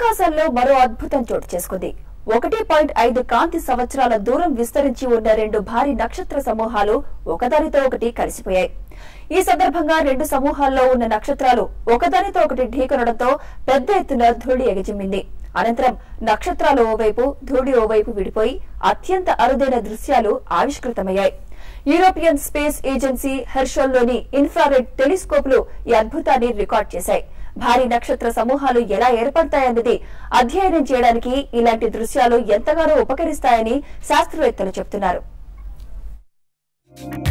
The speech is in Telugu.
ఆకాశంలో మరో అద్భుతం చోటు చేసుకుంది ఒకటి పాయింట్ ఐదు కాంతి సంవత్సరాల దూరం విస్తరించి ఉన్న రెండు భారీ నక్షత్ర సమూహాలు ఒకదానితో ఒకటి కలిసిపోయాయి ఈ సందర్భంగా రెండు సమూహాల్లో ఉన్న నక్షత్రాలు ఒకదానితో ఒకటి ఢీకొనడంతో పెద్ద ఎత్తున ధూళి ఎగజిమ్మింది అనంతరం నక్షత్రాలు ఓవైపు ధూళి ఓవైపు విడిపోయి అత్యంత అరుదైన దృశ్యాలు ఆవిష్కృతమయ్యాయి యూరోపియన్ స్పేస్ ఏజెన్సీ హెర్షల్లోని ఇన్ఫ్రారెడ్ టెలిస్కోప్లు ఈ అద్భుతాన్ని రికార్డ్ చేశాయి భారీ నక్షత్ర సమూహాలు ఎలా ఏర్పడతాయన్నది అధ్యయనం చేయడానికి ఇలాంటి దృశ్యాలు ఎంతగానో ఉపకరిస్తాయని శాస్త్రవేత్తలు చెబుతున్నారు